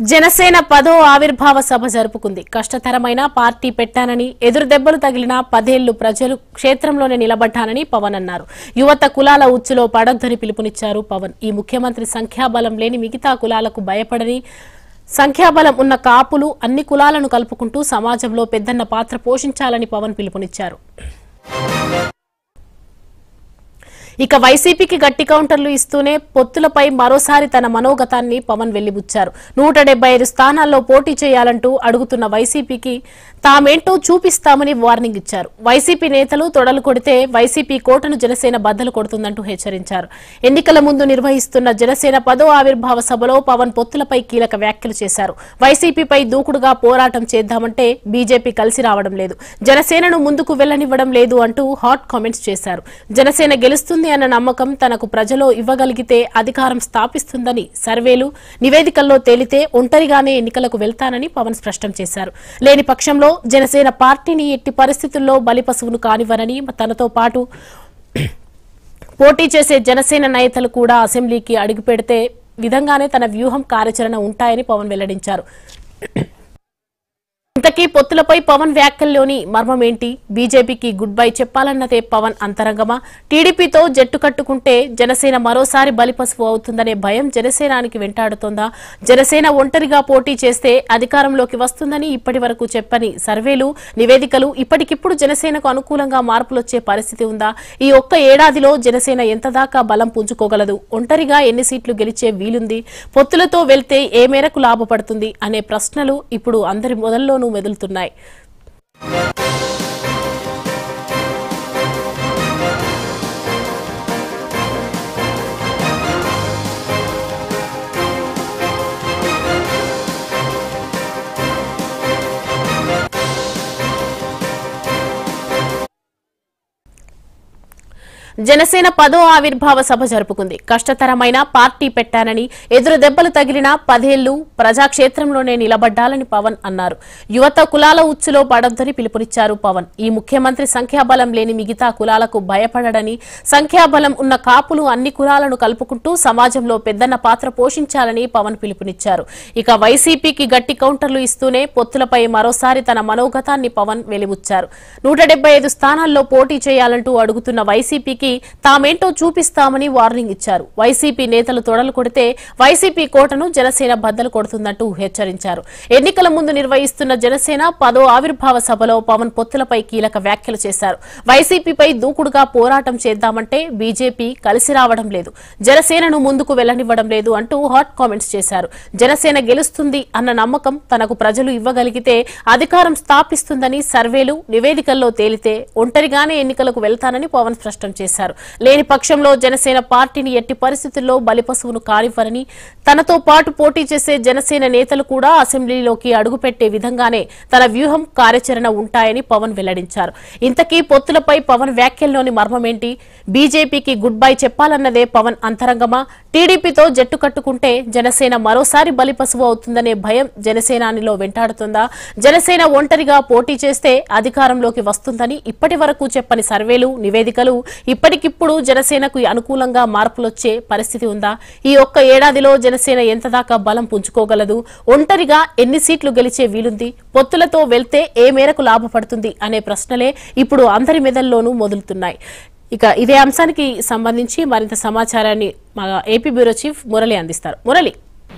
జనసేన పదో ఆవిర్భావ సభ జరుపుకుంది కష్టతరమైన పార్టీ పెట్టానని ఎదురు దెబ్బలు తగిలిన పదేళ్లు ప్రజలు క్షేత్రంలోనే నిలబడ్డానని పవన్ అన్నారు యువత కులాల ఉచ్చులో పడొద్దని పిలుపునిచ్చారు పవన్ ఈ ముఖ్యమంత్రి సంఖ్యాబలం లేని మిగతా కులాలకు భయపడని సంఖ్యాబలం ఉన్న కాపులు అన్ని కులాలను కలుపుకుంటూ సమాజంలో పెద్దన్న పాత్ర పోషించాలని పవన్ పిలుపునిచ్చారు ఇక వైసీపీకి గట్టి కౌంటర్లు ఇస్తూనే పొత్తులపై మరోసారి తన మనోగతాన్ని పవన్ వెళ్లిబుచ్చారు నూట డెబ్బై ఐదు స్థానాల్లో పోటీ చేయాలంటూ అడుగుతున్న వైసీపీకి తామేంటో చూపిస్తామని వార్నింగ్ ఇచ్చారు వైసీపీ నేతలు తొడలు కొడితే వైసీపీ కోటను జనసేన బద్దలు కొడుతుందంటూ హెచ్చరించారు ఎన్నికల ముందు నిర్వహిస్తున్న జనసేన పదో ఆవిర్భావ సభలో పవన్ పొత్తులపై కీలక వ్యాఖ్యలు చేశారు వైసీపీపై దూకుడుగా పోరాటం చేద్దామంటే బీజేపీ కలిసి రావడం లేదు జనసేనను ముందుకు వెళ్లనివ్వడం లేదు అంటూ హాట్ కామెంట్స్ చేశారు జనసేన గెలుస్తుంది అన్న నమ్మకం తనకు ప్రజలో ఇవ్వగలిగితే అధికారం స్థాపిస్తుందని సర్వేలు నివేదికల్లో తేలితే ఒంటరిగానే ఎన్నికలకు వెళ్తానని పవన్ స్పష్టం చేశారు లేని పక్షంలో జనసేన పార్టీని ఎట్టి పరిస్థితుల్లో బలిపశువును కానివ్వనని తనతో పాటు పోటీ చేసే జనసేన నేతలు కూడా అసెంబ్లీకి అడుగుపెడితే విధంగానే తన వ్యూహం కార్యాచరణ ఉంటాయని పవన్ వెల్లడించారు ఇంతకీ పొత్తులపై పవన్ వ్యాఖ్యల్లోని మర్మం ఏంటి బీజేపీకి గుడ్ బై చెప్పాలన్నదే పవన్ అంతరంగమా టీడీపీతో జట్టు కట్టుకుంటే జనసేన మరోసారి బలిపసుపు అవుతుందనే భయం జనసేనానికి వెంటాడుతోందా జనసేన ఒంటరిగా పోటీ చేస్తే అధికారంలోకి వస్తుందని ఇప్పటి వరకు చెప్పని సర్వేలు నివేదికలు ఇప్పటికిప్పుడు జనసేనకు అనుకూలంగా మార్పులొచ్చే పరిస్థితి ఉందా ఈ ఒక్క ఏడాదిలో జనసేన ఎంతదాకా బలం పుంజుకోగలదు ఒంటరిగా ఎన్ని సీట్లు గెలిచే వీలుంది పొత్తులతో వెళ్తే ఏ మేరకు లాభపడుతుంది అనే ప్రశ్నలు ఇప్పుడు అందరి మొదల్లోనూ మెదులుతున్నాయి జనసేన పదో ఆవిర్భావ సభ జరుపుకుంది కష్టతరమైన పార్టీ పెట్టానని ఎదురు దెబ్బలు తగిలిన పదేళ్లు ప్రజాక్షేత్రంలోనే నిలబడ్డాలని పవన్ అన్నారు యువత కులాల ఉచ్చులో పడొద్దని పిలుపునిచ్చారు పవన్ ఈ ముఖ్యమంత్రి సంఖ్యాబలం లేని మిగతా కులాలకు భయపడడని సంఖ్యాబలం ఉన్న కాపులు అన్ని కులాలను కలుపుకుంటూ సమాజంలో పెద్దన్న పాత్ర పోషించాలని పవన్ పిలుపునిచ్చారు ఇక వైసీపీకి గట్టి కౌంటర్లు ఇస్తూనే పొత్తులపై మరోసారి తన మనోగతాన్ని పవన్ వెలిబుచ్చారు నూట డెబ్బై ఐదు స్థానాల్లో పోటీ చేయాలంటూ అడుగుతున్న వైసీపీకి తామేంటో చూపిస్తామని వార్నింగ్ ఇచ్చారు వైసీపీ నేతలు తొడలు కొడితే వైసీపీ కోటను జనసేన బద్దలు కొడుతుందంటూ హెచ్చరించారు ఎన్నికల ముందు నిర్వహిస్తున్న జనసేన పదో ఆవిర్భావ సభలో పవన్ పొత్తులపై కీలక వ్యాఖ్యలు చేశారు వైసీపీపై దూకుడుగా పోరాటం చేద్దామంటే బీజేపీ కలిసి రావడం లేదు జనసేనను ముందుకు వెళ్లనివ్వడం లేదు అంటూ హాట్ కామెంట్స్ చేశారు జనసేన గెలుస్తుంది అన్న నమ్మకం తనకు ప్రజలు ఇవ్వగలిగితే అధికారం స్థాపిస్తుందని సర్వేలు నివేదికల్లో తేలితే ఒంటరిగానే ఎన్నికలకు వెళ్తానని పవన్ స్పష్టం చేశారు లేని పక్షంలో జనసేన పార్టీని ఎట్టి పరిస్థితుల్లో బలిపశువును కానివ్వరని తనతో పాటు పోటీ చేసే జనసేన నేతలు కూడా అసెంబ్లీలోకి అడుగుపెట్టే విధంగానే తన వ్యూహం కార్యాచరణ ఉంటాయని పవన్ వెల్లడించారు ఇంతకీ పొత్తులపై పవన్ వ్యాఖ్యల్లోని మర్మమేంటి బీజేపీకి గుడ్ బై చెప్పాలన్నదే పవన్ అంతరంగమా టీడీపీతో జట్టు కట్టుకుంటే జనసేన మరోసారి బలిపశువు అవుతుందనే భయం జనసేనానిలో వెంటాడుతుందా జనసేన ఒంటరిగా పోటీ చేస్తే అధికారంలోకి వస్తుందని ఇప్పటి వరకు చెప్పని సర్వేలు నివేదికలు ఇప్పటికిప్పుడు జనసేనకు అనుకూలంగా మార్పులొచ్చే పరిస్థితి ఉందా ఈ ఒక్క ఏడాదిలో జనసేన ఎంతదాకా బలం పుంజుకోగలదు ఒంటరిగా ఎన్ని సీట్లు గెలిచే వీలుంది పొత్తులతో వెళ్తే ఏ మేరకు లాభపడుతుంది అనే ప్రశ్నలే ఇప్పుడు అందరి మెదల్లోనూ మొదలుతున్నాయి ఇక ఇదే అంశానికి సంబంధించి మరింత సమాచారాన్ని మా ఏపీ బ్యూరో చీఫ్ మురళి అందిస్తారు మురళి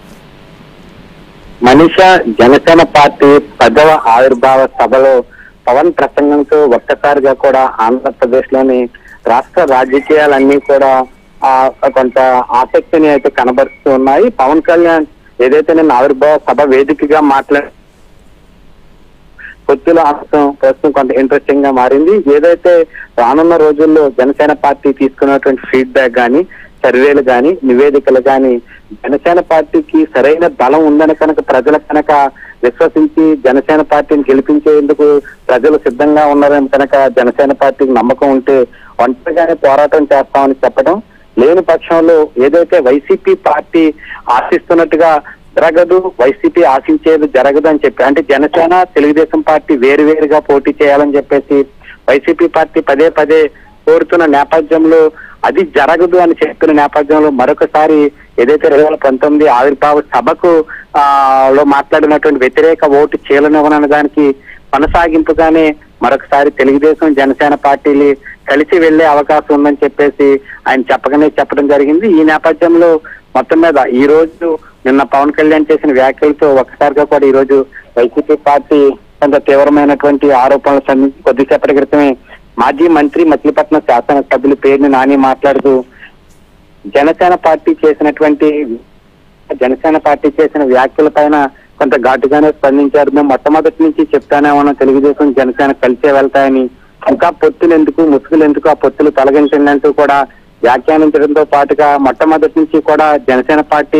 మనిష జనసేన పార్టీ పదవ ఆవిర్భావ సభలో పవన్ ప్రసంగంతో ఒక్కసారిగా కూడా ఆంధ్రప్రదేశ్ లోని రాష్ట్ర రాజకీయాలన్నీ కూడా ఆ కొంత ఆసక్తిని అయితే కనబరుస్తూ ఉన్నాయి పవన్ కళ్యాణ్ ఏదైతే నేను ఆవిర్భావ సభ వేదికగా మాట్లాడి పొత్తుల అంశం ప్రస్తుతం కొంత ఇంట్రెస్టింగ్ గా మారింది ఏదైతే రానున్న రోజుల్లో జనసేన పార్టీ తీసుకున్నటువంటి ఫీడ్బ్యాక్ గానీ సర్వేలు గాని నివేదికలు గాని జనసేన పార్టీకి సరైన బలం ఉందని కనుక ప్రజలు కనుక విశ్వసించి జనసేన పార్టీని గెలిపించేందుకు ప్రజలు సిద్ధంగా ఉన్నారని కనుక జనసేన పార్టీకి నమ్మకం ఉంటే ఒంటరిగానే పోరాటం చేస్తామని చెప్పడం లేని పక్షంలో ఏదైతే వైసీపీ పార్టీ ఆశిస్తున్నట్టుగా జరగదు వైసీపీ ఆశించేది జరగదు అని చెప్పి అంటే జనసేన తెలుగుదేశం పార్టీ వేరువేరుగా పోటీ చేయాలని చెప్పేసి వైసీపీ పార్టీ పదే పదే కోరుతున్న నేపథ్యంలో అది జరగదు అని చెప్పిన నేపథ్యంలో మరొకసారి ఏదైతే రెండు వేల పంతొమ్మిది ఆవిర్భావ సభకు ఆ, లో మాట్లాడినటువంటి వ్యతిరేక ఓటు చీలనివ్వనన్న దానికి కొనసాగింపుగానే మరొకసారి తెలుగుదేశం జనసేన పార్టీలు కలిసి వెళ్లే అవకాశం ఉందని చెప్పేసి ఆయన చెప్పకనే చెప్పడం జరిగింది ఈ నేపథ్యంలో మొత్తం మీద ఈ రోజు నిన్న పవన్ కళ్యాణ్ చేసిన వ్యాఖ్యలతో ఒక్కసారిగా కూడా ఈ రోజు వైసీపీ పార్టీ కొంత తీవ్రమైనటువంటి ఆరోపణలు సంధించి కొద్దిసేపటి క్రితమే మాజీ మంత్రి మచిలీపట్నం శాసనసభ్యుల పేరుని నాని మాట్లాడుతూ జనసేన పార్టీ చేసినటువంటి జనసేన పార్టీ చేసిన వ్యాఖ్యల పైన కొంత ఘాటుగానే స్పందించారు మేము మొట్టమొదటి నుంచి చెప్తానే ఉన్నాం తెలుగుదేశం జనసేన కలిసే వెళ్తాయని ఇంకా పొత్తులు ఎందుకు ముసుగులు ఎందుకు ఆ పొత్తులు తొలగించండి అంటూ కూడా వ్యాఖ్యానించడంతో పాటుగా మొట్టమొదటి నుంచి కూడా జనసేన పార్టీ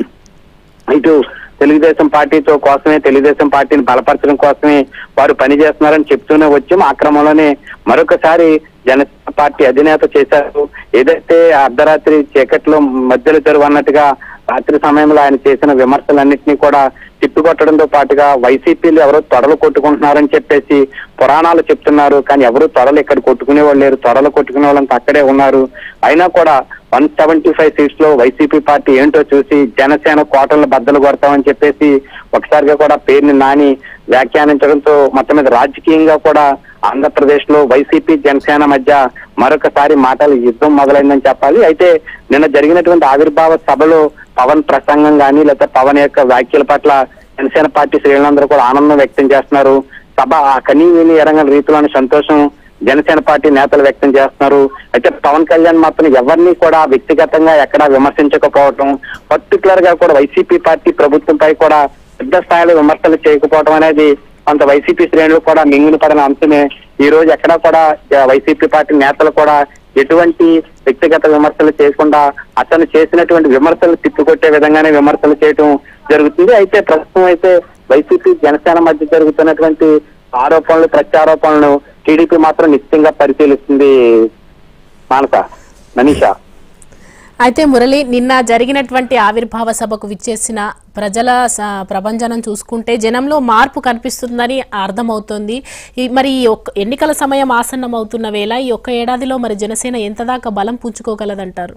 ఇటు తెలుగుదేశం పార్టీతో కోసమే తెలుగుదేశం పార్టీని బలపరచడం కోసమే వారు పనిచేస్తున్నారని చెప్తూనే వచ్చాం ఆ క్రమంలోనే మరొకసారి జనసేన పార్టీ అధినేత చేశారు ఏదైతే అర్ధరాత్రి చీకట్లో మధ్యలో తెరువు అన్నట్టుగా రాత్రి సమయంలో ఆయన చేసిన విమర్శలన్నింటినీ కూడా తిప్పికొట్టడంతో పాటుగా వైసీపీలు ఎవరో తొడలు కొట్టుకుంటున్నారని చెప్పేసి పురాణాలు చెప్తున్నారు కానీ ఎవరు తొడలు ఇక్కడ కొట్టుకునే వాళ్ళు లేరు తొడలు కొట్టుకునే వాళ్ళంతా అక్కడే ఉన్నారు అయినా కూడా వన్ సెవెంటీ ఫైవ్ సీట్స్ లో వైసీపీ పార్టీ ఏంటో చూసి జనసేన కోటలను బద్దలు కొడతామని చెప్పేసి ఒకసారిగా కూడా పేరుని నాని వ్యాఖ్యానించడంతో మొత్తం మీద రాజకీయంగా కూడా ఆంధ్రప్రదేశ్ లో వైసీపీ జనసేన మధ్య మరొకసారి మాటల యుద్ధం మొదలైందని చెప్పాలి అయితే నిన్న జరిగినటువంటి ఆవిర్భావ సభలో పవన్ ప్రసంగం కానీ లేకపోతే పవన్ యొక్క వ్యాఖ్యల పట్ల జనసేన పార్టీ శ్రేణులందరూ కూడా ఆనందం వ్యక్తం చేస్తున్నారు సభ ఆ కనీ విని ఎరంగని రీతిలోని సంతోషం జనసేన పార్టీ నేతలు వ్యక్తం చేస్తున్నారు అయితే పవన్ కళ్యాణ్ మాత్రం ఎవరిని కూడా వ్యక్తిగతంగా ఎక్కడా విమర్శించకపోవటం పర్టికులర్ గా కూడా వైసీపీ పార్టీ ప్రభుత్వంపై కూడా పెద్ద స్థాయిలో విమర్శలు చేయకపోవడం అనేది కొంత వైసీపీ శ్రేణులు కూడా మింగిన పడిన అంశమే ఈ రోజు ఎక్కడా కూడా జ- వైసీపీ పార్టీ నేతలు కూడా ఎటువంటి వ్యక్తిగత విమర్శలు చేయకుండా అతను చేసినటువంటి విమర్శలు తిప్పికొట్టే విధంగానే విమర్శలు చేయటం జరుగుతుంది అయితే ప్రస్తుతం అయితే వైసీపీ జనసేన మధ్య జరుగుతున్నటువంటి ఆరోపణలు ప్రత్యారోపణలను టీడీపీ మాత్రం నిశ్చితంగా పరిశీలిస్తుంది మానస మనీషా అయితే మురళి నిన్న జరిగినటువంటి ఆవిర్భావ సభకు విచ్చేసిన ప్రజల స- ప్రభంజనం చూసుకుంటే జనంలో మార్పు కనిపిస్తుందని అర్థమవుతోంది ఈ మరి ఈ ఒక్క ఎన్నికల సమయం ఆసన్నం అవుతున్న వేళ ఈ ఒక్క ఏడాదిలో మరి జనసేన ఎంత దాకా బలం పుంజుకోగలదంటారు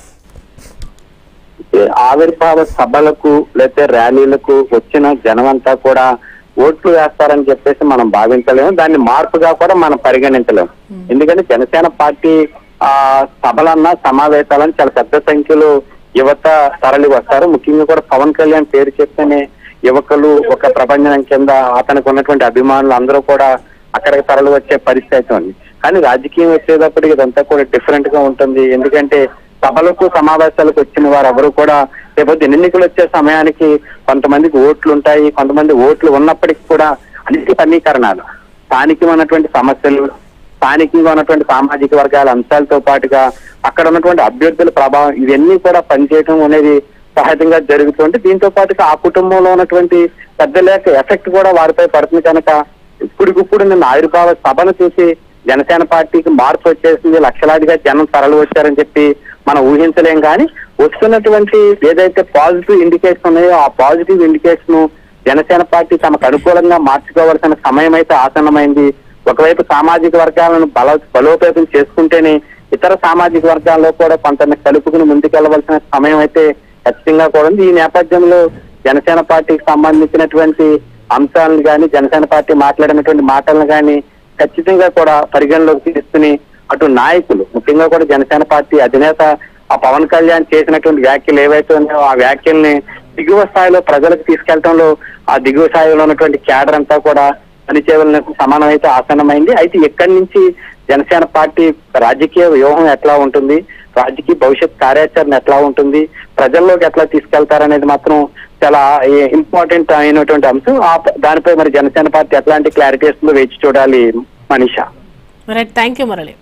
ఆవిర్భావ సభలకు లేకపోతే ర్యాలీలకు వచ్చిన జనం అంతా కూడా ఓట్లు వేస్తారని చెప్పేసి మనం భావించలేము దాన్ని మార్పుగా కూడా మనం పరిగణించలేము ఎందుకంటే జనసేన పార్టీ ఆ సభలన్నా సమావేశాలను చాలా పెద్ద సంఖ్యలో యువత తరలి వస్తారు ముఖ్యంగా కూడా పవన్ కళ్యాణ్ పేరు చెప్తేనే యువకులు ఒక ప్రపంచం కింద అతనికి ఉన్నటువంటి అభిమానులు అందరూ కూడా అక్కడికి తరలి వచ్చే పరిస్థితి అయితే ఉంది కానీ రాజకీయం వచ్చేటప్పటికి ఇదంతా కూడా డిఫరెంట్ గా ఉంటుంది ఎందుకంటే సభలకు సమావేశాలకు వచ్చిన వారు ఎవరు కూడా రేపొద్దు ఎన్నికలు వచ్చే సమయానికి కొంతమందికి ఓట్లు ఉంటాయి కొంతమంది ఓట్లు ఉన్నప్పటికీ కూడా అన్ని సమీకరణాలు స్థానికమైనటువంటి సమస్యలు స్థానికంగా ఉన్నటువంటి సామాజిక వర్గాల అంశాలతో పాటుగా అక్కడ ఉన్నటువంటి అభ్యర్థుల ప్రభావం ఇవన్నీ కూడా పనిచేయడం అనేది సహజంగా జరుగుతుంది దీంతో పాటుగా ఆ కుటుంబంలో ఉన్నటువంటి పెద్దల యొక్క ఎఫెక్ట్ కూడా వారిపై పడుతుంది కనుక ఇప్పుడికిప్పుడు నిన్న ఆవిర్భావ సభను చూసి జనసేన పార్టీకి మార్పు వచ్చేసింది లక్షలాదిగా జనం తరలి వచ్చారని చెప్పి మనం ఊహించలేం కానీ వస్తున్నటువంటి ఏదైతే పాజిటివ్ ఇండికేషన్ ఉన్నాయో ఆ పాజిటివ్ ఇండికేషన్ జనసేన పార్టీ తమకు అనుకూలంగా మార్చుకోవాల్సిన సమయం అయితే ఆసన్నమైంది ఒకవైపు సామాజిక వర్గాలను బల బలోపేతం చేసుకుంటేనే ఇతర సామాజిక వర్గాల్లో కూడా కొంత కలుపుకుని ముందుకెళ్లవలసిన సమయం అయితే ఖచ్చితంగా కూడా ఉంది ఈ నేపథ్యంలో జనసేన పార్టీకి సంబంధించినటువంటి అంశాలను కానీ జనసేన పార్టీ మాట్లాడినటువంటి మాటలను కానీ ఖచ్చితంగా కూడా పరిగణలోకి తీసుకుని అటు నాయకులు ముఖ్యంగా కూడా జనసేన పార్టీ అధినేత ఆ పవన్ కళ్యాణ్ చేసినటువంటి వ్యాఖ్యలు ఏవైతే ఉన్నాయో ఆ వ్యాఖ్యల్ని దిగువ స్థాయిలో ప్రజలకు తీసుకెళ్లడంలో ఆ దిగువ స్థాయిలో ఉన్నటువంటి క్యాడర్ అంతా కూడా పనిచేయవలసిన సమానం అయితే ఆసన్నమైంది అయితే ఇక్కడి నుంచి జనసేన పార్టీ రాజకీయ వ్యూహం ఎట్లా ఉంటుంది రాజకీయ భవిష్యత్ కార్యాచరణ ఎట్లా ఉంటుంది ప్రజల్లోకి ఎట్లా తీసుకెళ్తారనేది మాత్రం చాలా ఇంపార్టెంట్ అయినటువంటి అంశం ఆ ప- దానిపై మరి జనసేన పార్టీ ఎట్లాంటి క్లారిటీ ఇస్తుందో వేచి చూడాలి Manisha right thank you Murali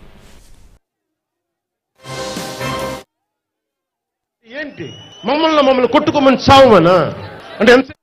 ఏంటి మమ్మల్ని మమ్మల్ని కొట్టుకోమని చావమనా అంటే ఎంత